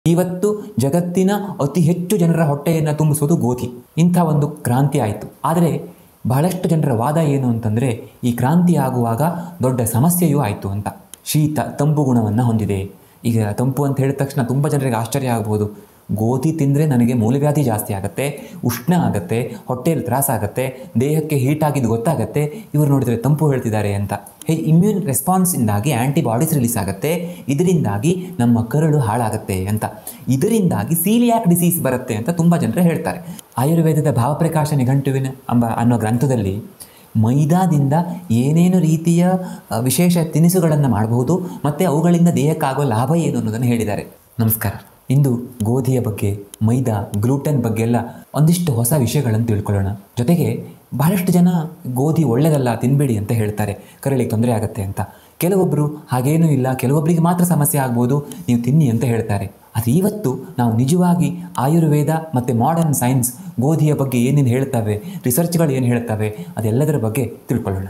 ಇವತ್ತು ಜಗತ್ತಿನ ಅತಿ ಹೆಚ್ಚು ಜನರ ಹೊಟ್ಟೆಯನ್ನು ತುಂಬಿಸೋದು ಗೋಧಿ ಇಂಥ ಒಂದು ಕ್ರಾಂತಿ ಆಯಿತು ಆದರೆ ಬಹಳಷ್ಟು ಜನರ ವಾದ ಏನು ಅಂತಂದರೆ ಈ ಕ್ರಾಂತಿ ಆಗುವಾಗ ದೊಡ್ಡ ಸಮಸ್ಯೆಯೂ ಆಯಿತು ಅಂತ ಶೀತ ತಂಪು ಗುಣವನ್ನು ಹೊಂದಿದೆ ಈಗ ತಂಪು ಅಂತ ಹೇಳಿದ ತಕ್ಷಣ ತುಂಬ ಜನರಿಗೆ ಆಶ್ಚರ್ಯ ಆಗ್ಬೋದು ಗೋಧಿ ತಿಂದರೆ ನನಗೆ ಮೂಲವ್ಯಾಧಿ ಜಾಸ್ತಿ ಆಗುತ್ತೆ ಉಷ್ಣ ಆಗುತ್ತೆ ಹೊಟ್ಟೆಯಲ್ಲಿ ತ್ರಾಸಾಗುತ್ತೆ ದೇಹಕ್ಕೆ ಹೀಟ್ ಆಗಿದ್ದು ಗೊತ್ತಾಗುತ್ತೆ ಇವರು ನೋಡಿದರೆ ತಂಪು ಹೇಳ್ತಿದ್ದಾರೆ ಅಂತ ಹೇ ಇಮ್ಯೂನ್ ರೆಸ್ಪಾನ್ಸಿಂದಾಗಿ ಆ್ಯಂಟಿಬಾಡೀಸ್ ರಿಲೀಸ್ ಆಗುತ್ತೆ ಇದರಿಂದಾಗಿ ನಮ್ಮ ಕರಳು ಹಾಳಾಗುತ್ತೆ ಅಂತ ಇದರಿಂದಾಗಿ ಸೀಲಿಯಾಕ್ ಡಿಸೀಸ್ ಬರುತ್ತೆ ಅಂತ ತುಂಬ ಜನರು ಹೇಳ್ತಾರೆ ಆಯುರ್ವೇದದ ಭಾವಪ್ರಕಾಶ ನಿಘಂಟುವಿನ ಎಂಬ ಅನ್ನೋ ಗ್ರಂಥದಲ್ಲಿ ಮೈದಾದಿಂದ ಏನೇನು ರೀತಿಯ ಅ, ವಿಶೇಷ ತಿನಿಸುಗಳನ್ನು ಮಾಡಬಹುದು ಮತ್ತು ಅವುಗಳಿಂದ ದೇಹಕ್ಕಾಗೋ ಲಾಭ ಏನು ಅನ್ನೋದನ್ನು ಹೇಳಿದ್ದಾರೆ ನಮಸ್ಕಾರ ಇಂದು ಗೋಧಿಯ ಬಗ್ಗೆ ಮೈದಾ ಗ್ಲೂಟನ್ ಬಗ್ಗೆ ಎಲ್ಲ ಒಂದಿಷ್ಟು ಹೊಸ ವಿಷಯಗಳನ್ನು ತಿಳ್ಕೊಳ್ಳೋಣ ಜೊತೆಗೆ ಬಹಳಷ್ಟು ಜನ ಗೋಧಿ ಒಳ್ಳೆಯದಲ್ಲ ತಿನ್ಬೇಡಿ ಅಂತ ಹೇಳ್ತಾರೆ ಕರಳಿಗೆ ತೊಂದರೆ ಆಗುತ್ತೆ ಅಂತ ಕೆಲವೊಬ್ಬರು ಹಾಗೇನೂ ಇಲ್ಲ ಕೆಲವೊಬ್ಬರಿಗೆ ಮಾತ್ರ ಸಮಸ್ಯೆ ಆಗ್ಬೋದು ನೀವು ತಿನ್ನಿ ಅಂತ ಹೇಳ್ತಾರೆ ಅದು ಇವತ್ತು ನಾವು ನಿಜವಾಗಿ ಆಯುರ್ವೇದ ಮತ್ತು ಮಾಡರ್ನ್ ಸೈನ್ಸ್ ಗೋಧಿಯ ಬಗ್ಗೆ ಏನೇನು ಹೇಳ್ತವೆ ರಿಸರ್ಚ್ಗಳು ಏನು ಹೇಳ್ತವೆ ಅದೆಲ್ಲದರ ಬಗ್ಗೆ ತಿಳ್ಕೊಳ್ಳೋಣ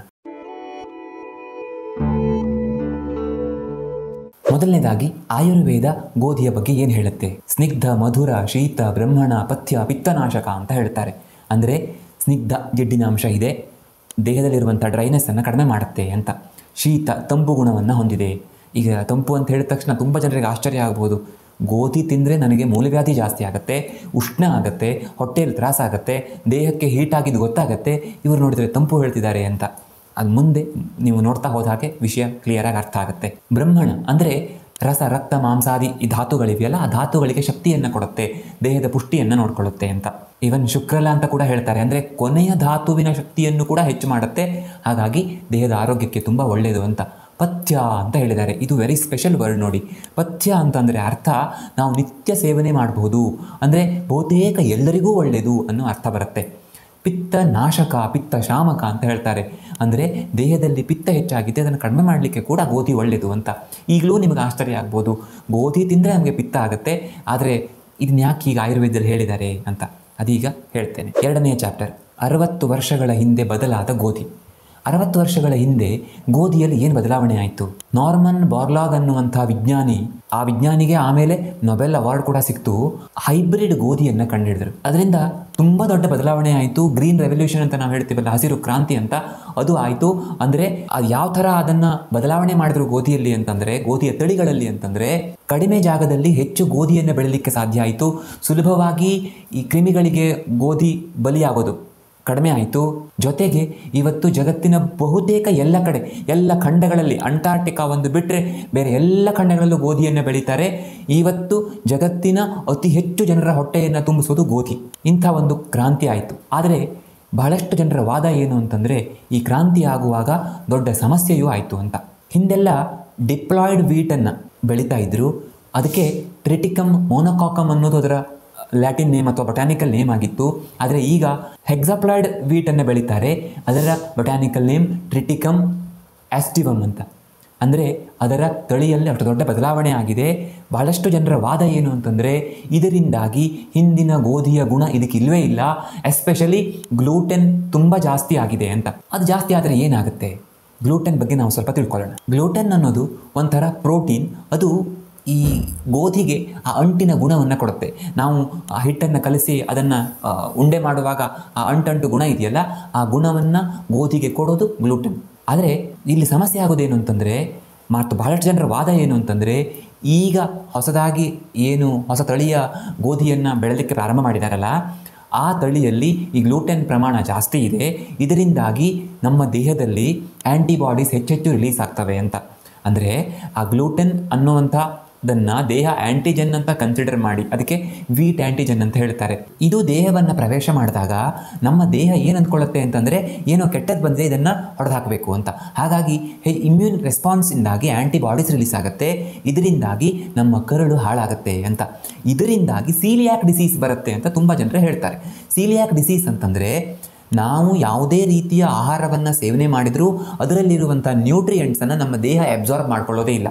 ಮೊದಲನೇದಾಗಿ ಆಯುರ್ವೇದ ಗೋಧಿಯ ಬಗ್ಗೆ ಏನು ಹೇಳುತ್ತೆ ಸ್ನಿಗ್ಧ ಮಧುರ ಶೀತ ಬ್ರಹ್ಮಣ ಪಥ್ಯ ಪಿತ್ತನಾಶಕ ಅಂತ ಹೇಳ್ತಾರೆ ಅಂದರೆ ಸ್ನಿಗ್ಧ ಜಿಡ್ಡಿನಾಂಶ ಇದೆ ದೇಹದಲ್ಲಿರುವಂಥ ಡ್ರೈನೆಸ್ಸನ್ನು ಕಡಿಮೆ ಮಾಡುತ್ತೆ ಅಂತ ಶೀತ ತಂಪು ಗುಣವನ್ನು ಹೊಂದಿದೆ ಈಗ ತಂಪು ಅಂತ ಹೇಳಿದ ತಕ್ಷಣ ತುಂಬ ಜನರಿಗೆ ಆಶ್ಚರ್ಯ ಆಗ್ಬೋದು ಗೋಧಿ ತಿಂದರೆ ನನಗೆ ಮೂಲವ್ಯಾಧಿ ಜಾಸ್ತಿ ಆಗುತ್ತೆ ಉಷ್ಣ ಆಗುತ್ತೆ ಹೊಟ್ಟೆಯಲ್ಲಿ ತ್ರಾಸಾಗುತ್ತೆ ದೇಹಕ್ಕೆ ಹೀಟ್ ಆಗಿದ್ದು ಗೊತ್ತಾಗುತ್ತೆ ಇವರು ನೋಡಿದರೆ ತಂಪು ಹೇಳ್ತಿದ್ದಾರೆ ಅಂತ ಅದು ಮುಂದೆ ನೀವು ನೋಡ್ತಾ ಹೋದ ಹಾಗೆ ವಿಷಯ ಕ್ಲಿಯರಾಗಿ ಅರ್ಥ ಆಗುತ್ತೆ ಬ್ರಹ್ಮಣ ಅಂದರೆ ರಸ ರಕ್ತ ಮಾಂಸಾದಿ ಈ ಧಾತುಗಳಿವೆಯಲ್ಲ ಆ ಧಾತುಗಳಿಗೆ ಶಕ್ತಿಯನ್ನು ಕೊಡುತ್ತೆ ದೇಹದ ಪುಷ್ಟಿಯನ್ನು ನೋಡ್ಕೊಳ್ಳುತ್ತೆ ಅಂತ ಈವನ್ ಶುಕ್ರಲ ಅಂತ ಕೂಡ ಹೇಳ್ತಾರೆ ಅಂದರೆ ಕೊನೆಯ ಧಾತುವಿನ ಶಕ್ತಿಯನ್ನು ಕೂಡ ಹೆಚ್ಚು ಮಾಡುತ್ತೆ ಹಾಗಾಗಿ ದೇಹದ ಆರೋಗ್ಯಕ್ಕೆ ತುಂಬ ಒಳ್ಳೆಯದು ಅಂತ ಪಥ್ಯ ಅಂತ ಹೇಳಿದ್ದಾರೆ ಇದು ವೆರಿ ಸ್ಪೆಷಲ್ ವರ್ಡ್ ನೋಡಿ ಪಥ್ಯ ಅಂತಂದರೆ ಅರ್ಥ ನಾವು ನಿತ್ಯ ಸೇವನೆ ಮಾಡಬಹುದು ಅಂದರೆ ಬಹುತೇಕ ಎಲ್ಲರಿಗೂ ಒಳ್ಳೆಯದು ಅನ್ನೋ ಅರ್ಥ ಬರುತ್ತೆ ಪಿತ್ತ ನಾಶಕ ಪಿತ್ತ ಶಾಮಕ ಅಂತ ಹೇಳ್ತಾರೆ ಅಂದರೆ ದೇಹದಲ್ಲಿ ಪಿತ್ತ ಹೆಚ್ಚಾಗಿದೆ ಅದನ್ನು ಕಡಿಮೆ ಮಾಡಲಿಕ್ಕೆ ಕೂಡ ಗೋಧಿ ಒಳ್ಳೆಯದು ಅಂತ ಈಗಲೂ ನಿಮಗೆ ಆಶ್ಚರ್ಯ ಆಗ್ಬೋದು ಗೋಧಿ ತಿಂದರೆ ನಮಗೆ ಪಿತ್ತ ಆಗುತ್ತೆ ಆದರೆ ಇದನ್ನ ಯಾಕೆ ಈಗ ಆಯುರ್ವೇದದಲ್ಲಿ ಹೇಳಿದ್ದಾರೆ ಅಂತ ಅದೀಗ ಹೇಳ್ತೇನೆ ಎರಡನೇ ಚಾಪ್ಟರ್ ಅರವತ್ತು ವರ್ಷಗಳ ಹಿಂದೆ ಬದಲಾದ ಗೋಧಿ ಅರವತ್ತು ವರ್ಷಗಳ ಹಿಂದೆ ಗೋಧಿಯಲ್ಲಿ ಏನು ಬದಲಾವಣೆ ಆಯಿತು ನಾರ್ಮನ್ ಬಾರ್ಲಾಗ್ ಅನ್ನುವಂಥ ವಿಜ್ಞಾನಿ ಆ ವಿಜ್ಞಾನಿಗೆ ಆಮೇಲೆ ನೊಬೆಲ್ ಅವಾರ್ಡ್ ಕೂಡ ಸಿಕ್ತು ಹೈಬ್ರಿಡ್ ಗೋಧಿಯನ್ನು ಕಂಡುಹಿಡಿದ್ರು ಅದರಿಂದ ತುಂಬ ದೊಡ್ಡ ಬದಲಾವಣೆ ಆಯಿತು ಗ್ರೀನ್ ರೆವಲ್ಯೂಷನ್ ಅಂತ ನಾವು ಹೇಳ್ತೀವಲ್ಲ ಹಸಿರು ಕ್ರಾಂತಿ ಅಂತ ಅದು ಆಯಿತು ಅಂದರೆ ಅದು ಯಾವ ಥರ ಅದನ್ನು ಬದಲಾವಣೆ ಮಾಡಿದ್ರು ಗೋಧಿಯಲ್ಲಿ ಅಂತಂದರೆ ಗೋಧಿಯ ತಳಿಗಳಲ್ಲಿ ಅಂತಂದರೆ ಕಡಿಮೆ ಜಾಗದಲ್ಲಿ ಹೆಚ್ಚು ಗೋಧಿಯನ್ನು ಬೆಳೀಲಿಕ್ಕೆ ಸಾಧ್ಯ ಆಯಿತು ಸುಲಭವಾಗಿ ಈ ಕ್ರಿಮಿಗಳಿಗೆ ಗೋಧಿ ಬಲಿಯಾಗೋದು ಕಡಿಮೆ ಆಯಿತು ಜೊತೆಗೆ ಇವತ್ತು ಜಗತ್ತಿನ ಬಹುತೇಕ ಎಲ್ಲ ಕಡೆ ಎಲ್ಲ ಖಂಡಗಳಲ್ಲಿ ಅಂಟಾರ್ಟಿಕಾ ಒಂದು ಬಿಟ್ಟರೆ ಬೇರೆ ಎಲ್ಲ ಖಂಡಗಳಲ್ಲೂ ಗೋಧಿಯನ್ನು ಬೆಳೀತಾರೆ ಇವತ್ತು ಜಗತ್ತಿನ ಅತಿ ಹೆಚ್ಚು ಜನರ ಹೊಟ್ಟೆಯನ್ನು ತುಂಬಿಸೋದು ಗೋಧಿ ಇಂಥ ಒಂದು ಕ್ರಾಂತಿ ಆಯಿತು ಆದರೆ ಬಹಳಷ್ಟು ಜನರ ವಾದ ಏನು ಅಂತಂದರೆ ಈ ಕ್ರಾಂತಿ ಆಗುವಾಗ ದೊಡ್ಡ ಸಮಸ್ಯೆಯೂ ಆಯಿತು ಅಂತ ಹಿಂದೆಲ್ಲ ಡಿಪ್ಲಾಯ್ಡ್ ವೀಟನ್ನು ಬೆಳೀತಾ ಇದ್ರು ಅದಕ್ಕೆ ಟ್ರಿಟಿಕಮ್ ಮೋನೋಕಾಕಮ್ ಅನ್ನೋದು ಅದರ ಲ್ಯಾಟಿನ್ ನೇಮ್ ಅಥವಾ ಬೊಟಾನಿಕಲ್ ನೇಮ್ ಆಗಿತ್ತು ಆದರೆ ಈಗ ಹೆಕ್ಸಾಪ್ಲಾಯ್ಡ್ ವೀಟನ್ನು ಬೆಳೀತಾರೆ ಅದರ ಬೊಟಾನಿಕಲ್ ನೇಮ್ ಟ್ರಿಟಿಕಮ್ ಆಸ್ಟಿವಮ್ ಅಂತ ಅಂದರೆ ಅದರ ತಳಿಯಲ್ಲಿ ಅಷ್ಟು ದೊಡ್ಡ ಬದಲಾವಣೆ ಆಗಿದೆ ಬಹಳಷ್ಟು ಜನರ ವಾದ ಏನು ಅಂತಂದರೆ ಇದರಿಂದಾಗಿ ಹಿಂದಿನ ಗೋಧಿಯ ಗುಣ ಇದಕ್ಕೆ ಇಲ್ಲವೇ ಇಲ್ಲ ಎಸ್ಪೆಷಲಿ ಗ್ಲೂಟೆನ್ ತುಂಬ ಜಾಸ್ತಿ ಆಗಿದೆ ಅಂತ ಅದು ಜಾಸ್ತಿ ಆದರೆ ಏನಾಗುತ್ತೆ ಗ್ಲೂಟೆನ್ ಬಗ್ಗೆ ನಾವು ಸ್ವಲ್ಪ ತಿಳ್ಕೊಳ್ಳೋಣ ಗ್ಲೂಟೆನ್ ಅನ್ನೋದು ಒಂಥರ ಪ್ರೋಟೀನ್ ಅದು ಈ ಗೋಧಿಗೆ ಆ ಅಂಟಿನ ಗುಣವನ್ನು ಕೊಡುತ್ತೆ ನಾವು ಆ ಹಿಟ್ಟನ್ನು ಕಲಸಿ ಅದನ್ನು ಉಂಡೆ ಮಾಡುವಾಗ ಆ ಅಂಟಂಟು ಗುಣ ಇದೆಯಲ್ಲ ಆ ಗುಣವನ್ನು ಗೋಧಿಗೆ ಕೊಡೋದು ಗ್ಲೂಟನ್ ಆದರೆ ಇಲ್ಲಿ ಸಮಸ್ಯೆ ಆಗೋದೇನು ಅಂತಂದರೆ ಮತ್ತು ಬಹಳಷ್ಟು ಜನರ ವಾದ ಏನು ಅಂತಂದರೆ ಈಗ ಹೊಸದಾಗಿ ಏನು ಹೊಸ ತಳಿಯ ಗೋಧಿಯನ್ನು ಬೆಳಲಿಕ್ಕೆ ಪ್ರಾರಂಭ ಮಾಡಿದಾರಲ್ಲ ಆ ತಳಿಯಲ್ಲಿ ಈ ಗ್ಲೂಟೆನ್ ಪ್ರಮಾಣ ಜಾಸ್ತಿ ಇದೆ ಇದರಿಂದಾಗಿ ನಮ್ಮ ದೇಹದಲ್ಲಿ ಆ್ಯಂಟಿಬಾಡೀಸ್ ಹೆಚ್ಚೆಚ್ಚು ರಿಲೀಸ್ ಆಗ್ತವೆ ಅಂತ ಅಂದರೆ ಆ ಗ್ಲೂಟೆನ್ ಅನ್ನುವಂಥ ಅದನ್ನು ದೇಹ ಆ್ಯಂಟಿಜನ್ ಅಂತ ಕನ್ಸಿಡರ್ ಮಾಡಿ ಅದಕ್ಕೆ ವೀಟ್ ಆ್ಯಂಟಿಜನ್ ಅಂತ ಹೇಳ್ತಾರೆ ಇದು ದೇಹವನ್ನು ಪ್ರವೇಶ ಮಾಡಿದಾಗ ನಮ್ಮ ದೇಹ ಏನು ಅಂದ್ಕೊಳ್ಳುತ್ತೆ ಅಂತಂದರೆ ಏನೋ ಕೆಟ್ಟದ್ದು ಬಂದರೆ ಇದನ್ನು ಹೊಡೆದಾಕಬೇಕು ಅಂತ ಹಾಗಾಗಿ ಹೇ ಇಮ್ಯೂನ್ ರೆಸ್ಪಾನ್ಸಿಂದಾಗಿ ಆ್ಯಂಟಿಬಾಡೀಸ್ ರಿಲೀಸ್ ಆಗುತ್ತೆ ಇದರಿಂದಾಗಿ ನಮ್ಮ ಕರಳು ಹಾಳಾಗುತ್ತೆ ಅಂತ ಇದರಿಂದಾಗಿ ಸೀಲಿಯಾಕ್ ಡಿಸೀಸ್ ಬರುತ್ತೆ ಅಂತ ತುಂಬ ಜನರು ಹೇಳ್ತಾರೆ ಸೀಲಿಯಾಕ್ ಡಿಸೀಸ್ ಅಂತಂದರೆ ನಾವು ಯಾವುದೇ ರೀತಿಯ ಆಹಾರವನ್ನು ಸೇವನೆ ಮಾಡಿದರೂ ಅದರಲ್ಲಿರುವಂಥ ನ್ಯೂಟ್ರಿಯೆಂಟ್ಸನ್ನು ನಮ್ಮ ದೇಹ ಅಬ್ಸಾರ್ಬ್ ಮಾಡ್ಕೊಳ್ಳೋದೇ ಇಲ್ಲ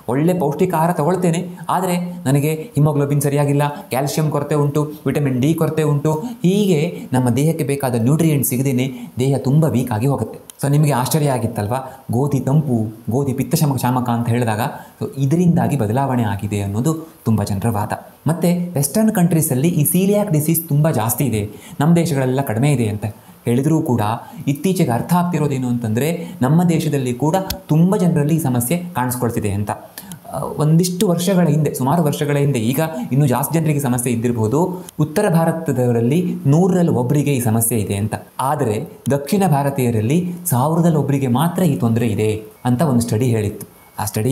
ಒಳ್ಳೆ ಪೌಷ್ಟಿಕ ಆಹಾರ ತಗೊಳ್ತೇನೆ ಆದರೆ ನನಗೆ ಹಿಮೋಗ್ಲೋಬಿನ್ ಸರಿಯಾಗಿಲ್ಲ ಕ್ಯಾಲ್ಶಿಯಂ ಕೊರತೆ ಉಂಟು ವಿಟಮಿನ್ ಡಿ ಕೊರತೆ ಉಂಟು ಹೀಗೆ ನಮ್ಮ ದೇಹಕ್ಕೆ ಬೇಕಾದ ನ್ಯೂಟ್ರಿಯೆಂಟ್ ಸಿಗದೇನೆ ದೇಹ ತುಂಬ ವೀಕ್ ಆಗಿ ಹೋಗುತ್ತೆ ಸೊ ನಿಮಗೆ ಆಶ್ಚರ್ಯ ಆಗಿತ್ತಲ್ವಾ ಗೋಧಿ ತಂಪು ಗೋಧಿ ಪಿತ್ತಶಮ ಶಾಮಕ ಅಂತ ಹೇಳಿದಾಗ ಸೊ ಇದರಿಂದಾಗಿ ಬದಲಾವಣೆ ಆಗಿದೆ ಅನ್ನೋದು ತುಂಬ ಜನರ ವಾದ ಮತ್ತು ವೆಸ್ಟರ್ನ್ ಕಂಟ್ರೀಸಲ್ಲಿ ಈ ಸೀಲಿಯಾಕ್ ಡಿಸೀಸ್ ತುಂಬ ಜಾಸ್ತಿ ಇದೆ ನಮ್ಮ ದೇಶಗಳೆಲ್ಲ ಕಡಿಮೆ ಇದೆ ಅಂತ ಹೇಳಿದರೂ ಕೂಡ ಇತ್ತೀಚೆಗೆ ಅರ್ಥ ಆಗ್ತಿರೋದೇನು ಅಂತಂದರೆ ನಮ್ಮ ದೇಶದಲ್ಲಿ ಕೂಡ ತುಂಬ ಜನರಲ್ಲಿ ಈ ಸಮಸ್ಯೆ ಕಾಣಿಸ್ಕೊಳ್ತಿದೆ ಅಂತ ಆ, ಒಂದಿಷ್ಟು ವರ್ಷಗಳ ಹಿಂದೆ ಸುಮಾರು ವರ್ಷಗಳ ಹಿಂದೆ ಈಗ ಇನ್ನೂ ಜಾಸ್ತಿ ಜನರಿಗೆ ಸಮಸ್ಯೆ ಇದ್ದಿರಬಹುದು ಉತ್ತರ ಭಾರತದವರಲ್ಲಿ ನೂರರಲ್ಲಿ ಒಬ್ಬರಿಗೆ ಈ ಸಮಸ್ಯೆ ಇದೆ ಅಂತ ಆದರೆ ದಕ್ಷಿಣ ಭಾರತೀಯರಲ್ಲಿ ಸಾವಿರದಲ್ಲಿ ಒಬ್ಬರಿಗೆ ಮಾತ್ರ ಈ ತೊಂದರೆ ಇದೆ ಅಂತ ಒಂದು ಸ್ಟಡಿ ಹೇಳಿತ್ತು ಆ ಸ್ಟಡಿ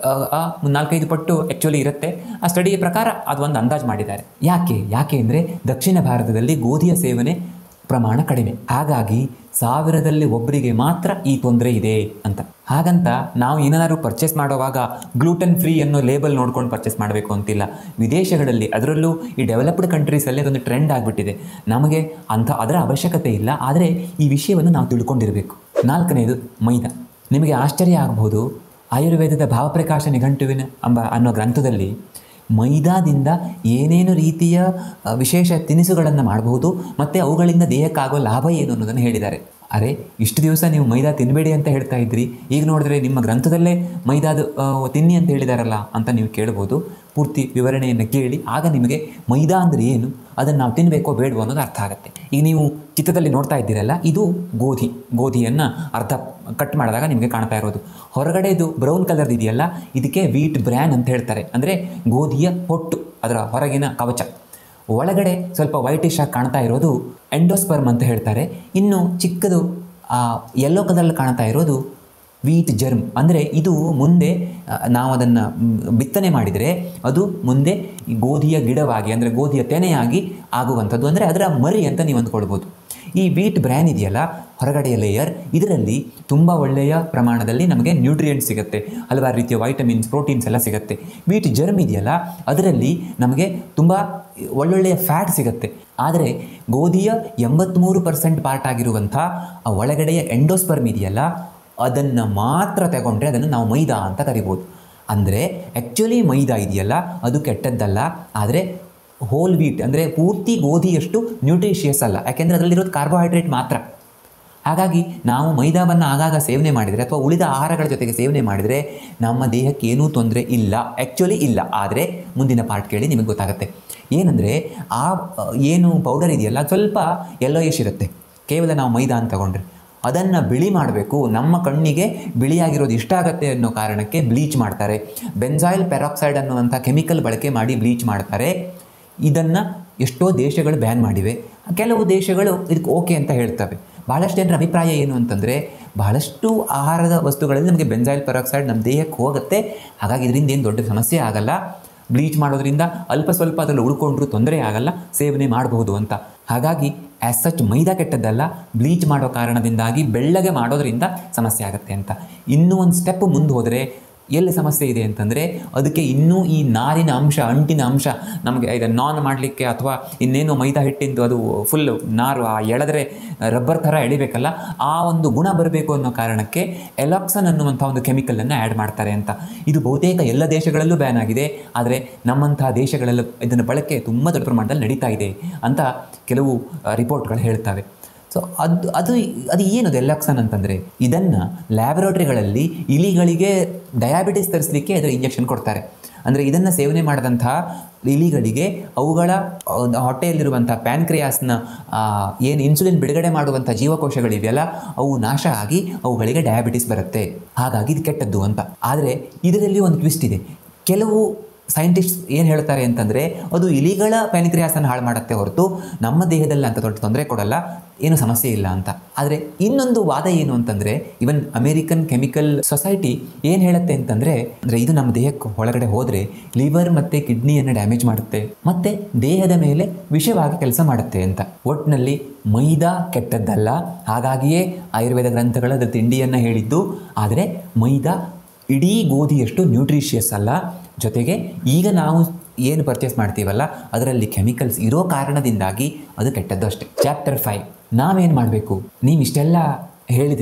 ನಾಲ್ಕೈದು ಪಟ್ಟು ಆ್ಯಕ್ಚುಲಿ ಇರುತ್ತೆ ಆ ಸ್ಟಡಿಯ ಪ್ರಕಾರ ಅದು ಒಂದು ಅಂದಾಜು ಮಾಡಿದ್ದಾರೆ ಯಾಕೆ ಯಾಕೆ ಅಂದರೆ ದಕ್ಷಿಣ ಭಾರತದಲ್ಲಿ ಗೋಧಿಯ ಸೇವನೆ ಪ್ರಮಾಣ ಕಡಿಮೆ ಹಾಗಾಗಿ ಸಾವಿರದಲ್ಲಿ ಒಬ್ಬರಿಗೆ ಮಾತ್ರ ಈ ತೊಂದರೆ ಇದೆ ಅಂತ ಹಾಗಂತ ನಾವು ಏನಾದರೂ ಪರ್ಚೇಸ್ ಮಾಡುವಾಗ ಗ್ಲೂಟನ್ ಫ್ರೀ ಅನ್ನೋ ಲೇಬಲ್ ನೋಡ್ಕೊಂಡು ಪರ್ಚೇಸ್ ಮಾಡಬೇಕು ಅಂತಿಲ್ಲ ವಿದೇಶಗಳಲ್ಲಿ ಅದರಲ್ಲೂ ಈ ಡೆವಲಪ್ಡ್ ಕಂಟ್ರೀಸಲ್ಲಿ ಅದೊಂದು ಟ್ರೆಂಡ್ ಆಗಿಬಿಟ್ಟಿದೆ ನಮಗೆ ಅಂಥ ಅದರ ಅವಶ್ಯಕತೆ ಇಲ್ಲ ಆದರೆ ಈ ವಿಷಯವನ್ನು ನಾವು ತಿಳ್ಕೊಂಡಿರಬೇಕು ನಾಲ್ಕನೇದು ಮೈದಾ ನಿಮಗೆ ಆಶ್ಚರ್ಯ ಆಗಬಹುದು ಆಯುರ್ವೇದದ ಭಾವಪ್ರಕಾಶ ನಿಘಂಟುವಿನ ಎಂಬ ಅನ್ನೋ ಗ್ರಂಥದಲ್ಲಿ ಮೈದಾದಿಂದ ಏನೇನು ರೀತಿಯ ಅ, ವಿಶೇಷ ತಿನಿಸುಗಳನ್ನು ಮಾಡಬಹುದು ಮತ್ತು ಅವುಗಳಿಂದ ದೇಹಕ್ಕಾಗೋ ಲಾಭ ಏನು ಅನ್ನೋದನ್ನು ಹೇಳಿದ್ದಾರೆ ಅರೆ ಇಷ್ಟು ದಿವಸ ನೀವು ಮೈದಾ ತಿನ್ನಬೇಡಿ ಅಂತ ಹೇಳ್ತಾ ಇದ್ರಿ ಈಗ ನೋಡಿದ್ರೆ ನಿಮ್ಮ ಗ್ರಂಥದಲ್ಲೇ ಮೈದಾದು ಆ, ತಿನ್ನಿ ಅಂತ ಹೇಳಿದಾರಲ್ಲ ಅಂತ ನೀವು ಕೇಳ್ಬೋದು ಪೂರ್ತಿ ವಿವರಣೆಯನ್ನು ಕೇಳಿ ಆಗ ನಿಮಗೆ ಮೈದಾ ಅಂದರೆ ಏನು ಅದನ್ನು ನಾವು ತಿನ್ನಬೇಕೋ ಬೇಡವೋ ಅನ್ನೋದು ಅರ್ಥ ಆಗುತ್ತೆ ಈಗ ನೀವು ಚಿತ್ರದಲ್ಲಿ ನೋಡ್ತಾ ಇದ್ದೀರಲ್ಲ ಇದು ಗೋಧಿ ಗೋಧಿಯನ್ನು ಅರ್ಧ ಕಟ್ ಮಾಡಿದಾಗ ನಿಮಗೆ ಕಾಣ್ತಾ ಇರೋದು ಹೊರಗಡೆದು ಬ್ರೌನ್ ಕಲರ್ ಇದೆಯಲ್ಲ ಇದಕ್ಕೆ ವೀಟ್ ಬ್ರ್ಯಾನ್ ಅಂತ ಹೇಳ್ತಾರೆ ಅಂದರೆ ಗೋಧಿಯ ಹೊಟ್ಟು ಅದರ ಹೊರಗಿನ ಕವಚ ಒಳಗಡೆ ಸ್ವಲ್ಪ ವೈಟಿಶ್ ಆಗಿ ಕಾಣ್ತಾ ಇರೋದು ಎಂಡೋಸ್ಪರ್ಮ್ ಅಂತ ಹೇಳ್ತಾರೆ ಇನ್ನು ಚಿಕ್ಕದು ಯೆಲ್ಲೋ ಕಲರಲ್ಲಿ ಕಾಣ್ತಾ ಇರೋದು ವೀಟ್ ಜರ್ಮ್ ಅಂದರೆ ಇದು ಮುಂದೆ ಆ, ನಾವು ಅದನ್ನು ಬಿತ್ತನೆ ಮಾಡಿದರೆ ಅದು ಮುಂದೆ ಈ ಗೋಧಿಯ ಗಿಡವಾಗಿ ಅಂದರೆ ಗೋಧಿಯ ತೆನೆಯಾಗಿ ಆಗುವಂಥದ್ದು ಅಂದರೆ ಅದರ ಮರಿ ಅಂತ ನೀವು ಅಂದ್ಕೊಳ್ಬೋದು ಈ ವೀಟ್ ಬ್ರ್ಯಾನ್ ಇದೆಯಲ್ಲ ಹೊರಗಡೆಯ ಲೇಯರ್ ಇದರಲ್ಲಿ ತುಂಬ ಒಳ್ಳೆಯ ಪ್ರಮಾಣದಲ್ಲಿ ನಮಗೆ ನ್ಯೂಟ್ರಿಯೆಂಟ್ ಸಿಗುತ್ತೆ ಹಲವಾರು ರೀತಿಯ ವೈಟಮಿನ್ಸ್ ಪ್ರೋಟೀನ್ಸ್ ಎಲ್ಲ ಸಿಗುತ್ತೆ ವೀಟ್ ಜರ್ಮ್ ಇದೆಯಲ್ಲ ಅದರಲ್ಲಿ ನಮಗೆ ತುಂಬ ಒಳ್ಳೊಳ್ಳೆಯ ಫ್ಯಾಟ್ ಸಿಗುತ್ತೆ ಆದರೆ ಗೋಧಿಯ ಎಂಬತ್ತ್ಮೂರು ಪರ್ಸೆಂಟ್ ಪಾರ್ಟ್ ಆಗಿರುವಂಥ ಆ ಒಳಗಡೆಯ ಎಂಡೋಸ್ಪರ್ಮ್ ಇದೆಯಲ್ಲ ಅದನ್ನು ಮಾತ್ರ ತಗೊಂಡ್ರೆ ಅದನ್ನು ನಾವು ಮೈದಾ ಅಂತ ಕರಿಬೋದು ಅಂದರೆ ಆ್ಯಕ್ಚುಲಿ ಮೈದಾ ಇದೆಯಲ್ಲ ಅದು ಕೆಟ್ಟದ್ದಲ್ಲ ಆದರೆ ಹೋಲ್ ವೀಟ್ ಅಂದರೆ ಪೂರ್ತಿ ಗೋಧಿಯಷ್ಟು ನ್ಯೂಟ್ರಿಷಿಯಸ್ ಅಲ್ಲ ಯಾಕೆಂದರೆ ಅದರಲ್ಲಿರೋದು ಕಾರ್ಬೋಹೈಡ್ರೇಟ್ ಮಾತ್ರ ಹಾಗಾಗಿ ನಾವು ಮೈದಾವನ್ನು ಆಗಾಗ ಸೇವನೆ ಮಾಡಿದರೆ ಅಥವಾ ಉಳಿದ ಆಹಾರಗಳ ಜೊತೆಗೆ ಸೇವನೆ ಮಾಡಿದರೆ ನಮ್ಮ ದೇಹಕ್ಕೆ ಏನೂ ತೊಂದರೆ ಇಲ್ಲ ಆ್ಯಕ್ಚುಲಿ ಇಲ್ಲ ಆದರೆ ಮುಂದಿನ ಪಾರ್ಟ್ ಕೇಳಿ ನಿಮಗೆ ಗೊತ್ತಾಗುತ್ತೆ ಏನಂದರೆ ಆ ಅ, ಏನು ಪೌಡರ್ ಇದೆಯಲ್ಲ ಅದು ಸ್ವಲ್ಪ ಯೆಲ್ಲೋಯಿಶ್ ಇರುತ್ತೆ ಕೇವಲ ನಾವು ಮೈದಾ ಅಂತ ತಗೊಂಡ್ರೆ ಅದನ್ನು ಬಿಳಿ ಮಾಡಬೇಕು ನಮ್ಮ ಕಣ್ಣಿಗೆ ಬಿಳಿಯಾಗಿರೋದು ಇಷ್ಟ ಆಗುತ್ತೆ ಅನ್ನೋ ಕಾರಣಕ್ಕೆ ಬ್ಲೀಚ್ ಮಾಡ್ತಾರೆ ಬೆನ್ಸಾಯಿಲ್ ಪೆರಾಕ್ಸೈಡ್ ಅನ್ನುವಂಥ ಕೆಮಿಕಲ್ ಬಳಕೆ ಮಾಡಿ ಬ್ಲೀಚ್ ಮಾಡ್ತಾರೆ ಇದನ್ನು ಎಷ್ಟೋ ದೇಶಗಳು ಬ್ಯಾನ್ ಮಾಡಿವೆ ಕೆಲವು ದೇಶಗಳು ಇದಕ್ಕೆ ಓಕೆ ಅಂತ ಹೇಳ್ತವೆ ಭಾಳಷ್ಟು ಜನರ ಅಭಿಪ್ರಾಯ ಏನು ಅಂತಂದರೆ ಬಹಳಷ್ಟು ಆಹಾರದ ವಸ್ತುಗಳಲ್ಲಿ ನಮಗೆ ಬೆನ್ಸಾಯಿಲ್ ಪೆರಾಕ್ಸೈಡ್ ನಮ್ಮ ದೇಹಕ್ಕೆ ಹೋಗುತ್ತೆ ಹಾಗಾಗಿ ಇದರಿಂದ ಏನು ದೊಡ್ಡ ಸಮಸ್ಯೆ ಆಗಲ್ಲ ಬ್ಲೀಚ್ ಮಾಡೋದ್ರಿಂದ ಅಲ್ಪ ಸ್ವಲ್ಪ ಅದರಲ್ಲಿ ಉಳ್ಕೊಂಡ್ರೂ ತೊಂದರೆ ಆಗಲ್ಲ ಸೇವನೆ ಮಾಡಬಹುದು ಅಂತ ಹಾಗಾಗಿ ಆ್ಯಸ್ ಸಚ್ ಮೈದಾ ಕೆಟ್ಟದ್ದಲ್ಲ ಬ್ಲೀಚ್ ಮಾಡೋ ಕಾರಣದಿಂದಾಗಿ ಬೆಳ್ಳಗೆ ಮಾಡೋದ್ರಿಂದ ಸಮಸ್ಯೆ ಆಗುತ್ತೆ ಅಂತ ಇನ್ನೂ ಒಂದು ಸ್ಟೆಪ್ ಮುಂದೆ ಹೋದರೆ ಎಲ್ಲಿ ಸಮಸ್ಯೆ ಇದೆ ಅಂತಂದರೆ ಅದಕ್ಕೆ ಇನ್ನೂ ಈ ನಾರಿನ ಅಂಶ ಅಂಟಿನ ಅಂಶ ನಮಗೆ ಇದನ್ನು ನಾನ್ ಮಾಡಲಿಕ್ಕೆ ಅಥವಾ ಇನ್ನೇನು ಮೈದಾ ಹಿಟ್ಟಿಂದು ಅದು ಫುಲ್ ನಾರು ಆ ಎಳೆದ್ರೆ ರಬ್ಬರ್ ಥರ ಎಳಿಬೇಕಲ್ಲ ಆ ಒಂದು ಗುಣ ಬರಬೇಕು ಅನ್ನೋ ಕಾರಣಕ್ಕೆ ಎಲಾಕ್ಸನ್ ಅನ್ನುವಂಥ ಒಂದು ಕೆಮಿಕಲನ್ನು ಆ್ಯಡ್ ಮಾಡ್ತಾರೆ ಅಂತ ಇದು ಬಹುತೇಕ ಎಲ್ಲ ದೇಶಗಳಲ್ಲೂ ಬ್ಯಾನ್ ಆಗಿದೆ ಆದರೆ ನಮ್ಮಂಥ ದೇಶಗಳಲ್ಲೂ ಇದನ್ನು ಬಳಕೆ ತುಂಬ ದೊಡ್ಡ ಪ್ರಮಾಣದಲ್ಲಿ ನಡೀತಾ ಇದೆ ಅಂತ ಕೆಲವು ರಿಪೋರ್ಟ್ಗಳು ಹೇಳ್ತವೆ ಸೊ ಅದು ಅದು ಅದು ಏನದು ಎಲಾಕ್ಸನ್ ಅಂತಂದರೆ ಇದನ್ನು ಲ್ಯಾಬೊರೇಟರಿಗಳಲ್ಲಿ ಇಲಿಗಳಿಗೆ ಡಯಾಬಿಟಿಸ್ ತರಿಸಲಿಕ್ಕೆ ಅದರ ಇಂಜೆಕ್ಷನ್ ಕೊಡ್ತಾರೆ ಅಂದರೆ ಇದನ್ನು ಸೇವನೆ ಮಾಡಿದಂಥ ಇಲಿಗಳಿಗೆ ಅವುಗಳ ಒಂದು ಹೊಟ್ಟೆಯಲ್ಲಿರುವಂಥ ಪ್ಯಾನ್ಕ್ರಿಯಾಸ್ನ ಏನು ಇನ್ಸುಲಿನ್ ಬಿಡುಗಡೆ ಮಾಡುವಂಥ ಜೀವಕೋಶಗಳಿವೆಯಲ್ಲ ಅವು ನಾಶ ಆಗಿ ಅವುಗಳಿಗೆ ಡಯಾಬಿಟಿಸ್ ಬರುತ್ತೆ ಹಾಗಾಗಿ ಇದು ಕೆಟ್ಟದ್ದು ಅಂತ ಆದರೆ ಇದರಲ್ಲಿ ಒಂದು ಟ್ವಿಸ್ಟ್ ಇದೆ ಕೆಲವು ಸೈಂಟಿಸ್ಟ್ ಏನು ಹೇಳ್ತಾರೆ ಅಂತಂದರೆ ಅದು ಇಲಿಗಳ ಪ್ಯಾನಿಕ್ರಿಯಾಸನ್ನು ಹಾಳು ಮಾಡುತ್ತೆ ಹೊರತು ನಮ್ಮ ದೇಹದಲ್ಲಿ ಅಂತ ದೊಡ್ಡ ತೊಂದರೆ ಕೊಡಲ್ಲ ಏನು ಸಮಸ್ಯೆ ಇಲ್ಲ ಅಂತ ಆದರೆ ಇನ್ನೊಂದು ವಾದ ಏನು ಅಂತಂದರೆ ಇವನ್ ಅಮೇರಿಕನ್ ಕೆಮಿಕಲ್ ಸೊಸೈಟಿ ಏನು ಹೇಳುತ್ತೆ ಅಂತಂದರೆ ಅಂದರೆ ಇದು ನಮ್ಮ ದೇಹಕ್ಕೆ ಒಳಗಡೆ ಹೋದರೆ ಲಿವರ್ ಮತ್ತು ಕಿಡ್ನಿಯನ್ನು ಡ್ಯಾಮೇಜ್ ಮಾಡುತ್ತೆ ಮತ್ತು ದೇಹದ ಮೇಲೆ ವಿಷವಾಗಿ ಕೆಲಸ ಮಾಡುತ್ತೆ ಅಂತ ಒಟ್ಟಿನಲ್ಲಿ ಮೈದಾ ಕೆಟ್ಟದ್ದಲ್ಲ ಹಾಗಾಗಿಯೇ ಆಯುರ್ವೇದ ಗ್ರಂಥಗಳ ಅದರ ತಿಂಡಿಯನ್ನು ಹೇಳಿದ್ದು ಆದರೆ ಮೈದಾ ಇಡೀ ಗೋಧಿಯಷ್ಟು ನ್ಯೂಟ್ರಿಷಿಯಸ್ ಅಲ್ಲ ಜೊತೆಗೆ ಈಗ ನಾವು ಏನು ಪರ್ಚೇಸ್ ಮಾಡ್ತೀವಲ್ಲ ಅದರಲ್ಲಿ ಕೆಮಿಕಲ್ಸ್ ಇರೋ ಕಾರಣದಿಂದಾಗಿ ಅದು ಕೆಟ್ಟದ್ದು ಅಷ್ಟೇ ಚಾಪ್ಟರ್ ಫೈವ್ ನಾವೇನು ಮಾಡಬೇಕು ನೀವು ಇಷ್ಟೆಲ್ಲ ಹೇಳಿದ್ರಿ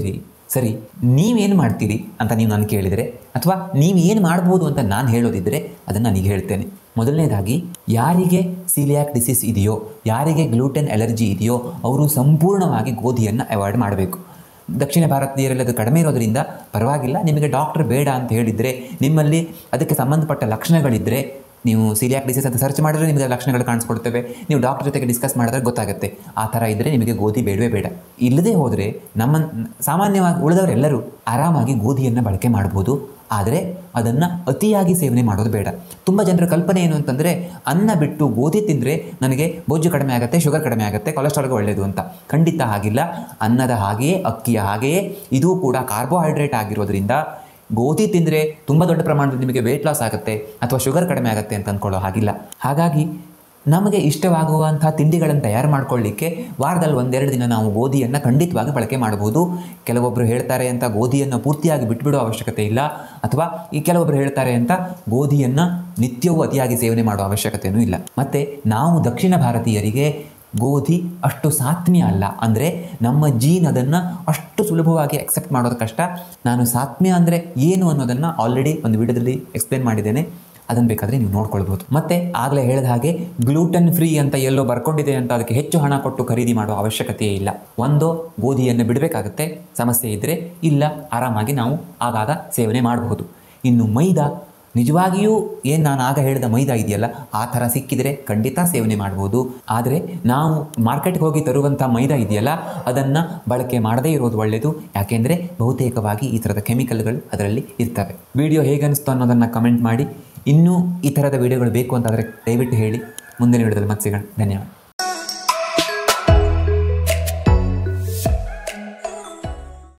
ಸರಿ ನೀವೇನು ಮಾಡ್ತೀರಿ ಅಂತ ನೀವು ನಾನು ಕೇಳಿದರೆ ಅಥವಾ ನೀವು ಏನು ಮಾಡ್ಬೋದು ಅಂತ ನಾನು ಹೇಳೋದಿದ್ದರೆ ಅದನ್ನು ನನಗೆ ಹೇಳ್ತೇನೆ ಮೊದಲನೇದಾಗಿ ಯಾರಿಗೆ ಸೀಲಿಯಾಕ್ ಡಿಸೀಸ್ ಇದೆಯೋ ಯಾರಿಗೆ ಗ್ಲೂಟೆನ್ ಅಲರ್ಜಿ ಇದೆಯೋ ಅವರು ಸಂಪೂರ್ಣವಾಗಿ ಗೋಧಿಯನ್ನು ಅವಾಯ್ಡ್ ಮಾಡಬೇಕು ದಕ್ಷಿಣ ಭಾರತೀಯರಲ್ಲಿ ಅದು ಕಡಿಮೆ ಇರೋದರಿಂದ ಪರವಾಗಿಲ್ಲ ನಿಮಗೆ ಡಾಕ್ಟರ್ ಬೇಡ ಅಂತ ಹೇಳಿದರೆ ನಿಮ್ಮಲ್ಲಿ ಅದಕ್ಕೆ ಸಂಬಂಧಪಟ್ಟ ಲಕ್ಷಣಗಳಿದ್ದರೆ ನೀವು ಸೀಲಿಯಾಕ್ ಡಿಸೀಸ್ ಅಂತ ಸರ್ಚ್ ಮಾಡಿದ್ರೆ ನಿಮಗೆ ಲಕ್ಷಣಗಳು ಕಾಣಿಸ್ಕೊಡ್ತವೆ ನೀವು ಡಾಕ್ಟರ್ ಜೊತೆಗೆ ಡಿಸ್ಕಸ್ ಮಾಡಿದ್ರೆ ಗೊತ್ತಾಗುತ್ತೆ ಆ ಥರ ಇದ್ದರೆ ನಿಮಗೆ ಗೋಧಿ ಬೇಡವೇ ಬೇಡ ಇಲ್ಲದೆ ಹೋದರೆ ನಮ್ಮ ಸಾಮಾನ್ಯವಾಗಿ ಉಳಿದವರೆಲ್ಲರೂ ಆರಾಮಾಗಿ ಗೋಧಿಯನ್ನು ಬಳಕೆ ಮಾಡ್ಬೋದು ಆದರೆ ಅದನ್ನು ಅತಿಯಾಗಿ ಸೇವನೆ ಮಾಡೋದು ಬೇಡ ತುಂಬ ಜನರ ಕಲ್ಪನೆ ಏನು ಅಂತಂದರೆ ಅನ್ನ ಬಿಟ್ಟು ಗೋಧಿ ತಿಂದರೆ ನನಗೆ ಬೊಜ್ಜು ಕಡಿಮೆ ಆಗುತ್ತೆ ಶುಗರ್ ಕಡಿಮೆ ಆಗುತ್ತೆ ಕೊಲೆಸ್ಟ್ರಾಲ್ಗೆ ಒಳ್ಳೆಯದು ಅಂತ ಖಂಡಿತ ಹಾಗಿಲ್ಲ ಅನ್ನದ ಹಾಗೆಯೇ ಅಕ್ಕಿಯ ಹಾಗೆಯೇ ಇದು ಕೂಡ ಕಾರ್ಬೋಹೈಡ್ರೇಟ್ ಆಗಿರೋದ್ರಿಂದ ಗೋಧಿ ತಿಂದರೆ ತುಂಬ ದೊಡ್ಡ ಪ್ರಮಾಣದಲ್ಲಿ ನಿಮಗೆ ವೆಯ್ಟ್ ಲಾಸ್ ಆಗುತ್ತೆ ಅಥವಾ ಶುಗರ್ ಕಡಿಮೆ ಆಗುತ್ತೆ ಅಂತ ಅಂದ್ಕೊಳ್ಳೋ ಹಾಗಿಲ್ಲ ಹಾಗಾಗಿ ನಮಗೆ ಇಷ್ಟವಾಗುವಂಥ ತಿಂಡಿಗಳನ್ನು ತಯಾರು ಮಾಡ್ಕೊಳ್ಳಿಕ್ಕೆ ವಾರದಲ್ಲಿ ಒಂದೆರಡು ದಿನ ನಾವು ಗೋಧಿಯನ್ನು ಖಂಡಿತವಾಗಿ ಬಳಕೆ ಮಾಡಬಹುದು ಕೆಲವೊಬ್ಬರು ಹೇಳ್ತಾರೆ ಅಂತ ಗೋಧಿಯನ್ನು ಪೂರ್ತಿಯಾಗಿ ಬಿಟ್ಬಿಡೋ ಅವಶ್ಯಕತೆ ಇಲ್ಲ ಅಥವಾ ಈ ಕೆಲವೊಬ್ಬರು ಹೇಳ್ತಾರೆ ಅಂತ ಗೋಧಿಯನ್ನು ನಿತ್ಯವೂ ಅತಿಯಾಗಿ ಸೇವನೆ ಮಾಡೋ ಅವಶ್ಯಕತೆಯೂ ಇಲ್ಲ ಮತ್ತು ನಾವು ದಕ್ಷಿಣ ಭಾರತೀಯರಿಗೆ ಗೋಧಿ ಅಷ್ಟು ಸಾತ್ಮ್ಯ ಅಲ್ಲ ಅಂದರೆ ನಮ್ಮ ಜೀನ್ ಅದನ್ನು ಅಷ್ಟು ಸುಲಭವಾಗಿ ಅಕ್ಸೆಪ್ಟ್ ಮಾಡೋದು ಕಷ್ಟ ನಾನು ಸಾತ್ಮ್ಯ ಅಂದರೆ ಏನು ಅನ್ನೋದನ್ನು ಆಲ್ರೆಡಿ ಒಂದು ವಿಡಿಯೋದಲ್ಲಿ ಎಕ್ಸ್ಪ್ಲೇನ್ ಮಾಡಿದ್ದೇನೆ ಅದನ್ನು ಬೇಕಾದರೆ ನೀವು ನೋಡ್ಕೊಳ್ಬೋದು ಮತ್ತು ಆಗಲೇ ಹೇಳಿದ ಹಾಗೆ ಗ್ಲೂಟನ್ ಫ್ರೀ ಅಂತ ಎಲ್ಲೋ ಬರ್ಕೊಂಡಿದೆ ಅಂತ ಅದಕ್ಕೆ ಹೆಚ್ಚು ಹಣ ಕೊಟ್ಟು ಖರೀದಿ ಮಾಡೋ ಅವಶ್ಯಕತೆಯೇ ಇಲ್ಲ ಒಂದು ಗೋಧಿಯನ್ನು ಬಿಡಬೇಕಾಗುತ್ತೆ ಸಮಸ್ಯೆ ಇದ್ದರೆ ಇಲ್ಲ ಆರಾಮಾಗಿ ನಾವು ಆಗಾಗ ಸೇವನೆ ಮಾಡಬಹುದು ಇನ್ನು ಮೈದಾ ನಿಜವಾಗಿಯೂ ಏನು ನಾನು ಆಗ ಹೇಳಿದ ಮೈದಾ ಇದೆಯಲ್ಲ ಆ ಥರ ಸಿಕ್ಕಿದರೆ ಖಂಡಿತ ಸೇವನೆ ಮಾಡ್ಬೋದು ಆದರೆ ನಾವು ಮಾರ್ಕೆಟ್ಗೆ ಹೋಗಿ ತರುವಂಥ ಮೈದಾ ಇದೆಯಲ್ಲ ಅದನ್ನು ಬಳಕೆ ಮಾಡದೇ ಇರೋದು ಒಳ್ಳೆಯದು ಯಾಕೆಂದರೆ ಬಹುತೇಕವಾಗಿ ಈ ಥರದ ಕೆಮಿಕಲ್ಗಳು ಅದರಲ್ಲಿ ಇರ್ತವೆ ವಿಡಿಯೋ ಹೇಗನ್ನಿಸ್ತು ಅನ್ನೋದನ್ನು ಕಮೆಂಟ್ ಮಾಡಿ ಇನ್ನೂ ಈ ಥರದ ವಿಡಿಯೋಗಳು ಬೇಕು ಅಂತಾದರೆ ದಯವಿಟ್ಟು ಹೇಳಿ ಮುಂದಿನ ವಿಡಿಯೋದಲ್ಲಿ ಮತ್ತೆ ಸಿಗೋಣ ಧನ್ಯವಾದ